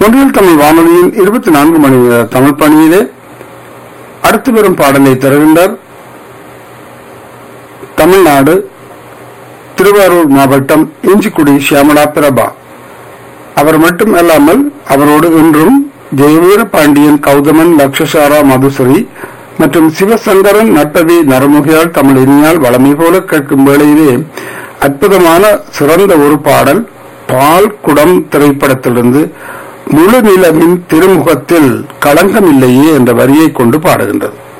ஒன்றில் தமிழ் வானொலியின் இருபத்தி நான்கு மணி நேர தமிழ் பணியிலே அடுத்து வரும் பாடலை தருகின்றார் தமிழ்நாடு திருவாரூர் மாவட்டம் இஞ்சிக்குடி சியாமலா பிரபா அவர் மட்டும் அல்லாமல் அவரோடு இன்றும் ஜெயவீர பாண்டியன் கௌதமன் லக்ஷசாரா மதுசரி மற்றும் சிவசங்கரன் நட்டவி நரமுகியால் தமிழ் இனியால் வளமை போல கேட்கும் வேளையிலே அற்புதமான சிறந்த ஒரு பாடல் பால் குடம் திரைப்படத்திலிருந்து முழு நிலவின் திருமுகத்தில் களங்கம் இல்லையே என்ற வரியை கொண்டு பாடுகின்றது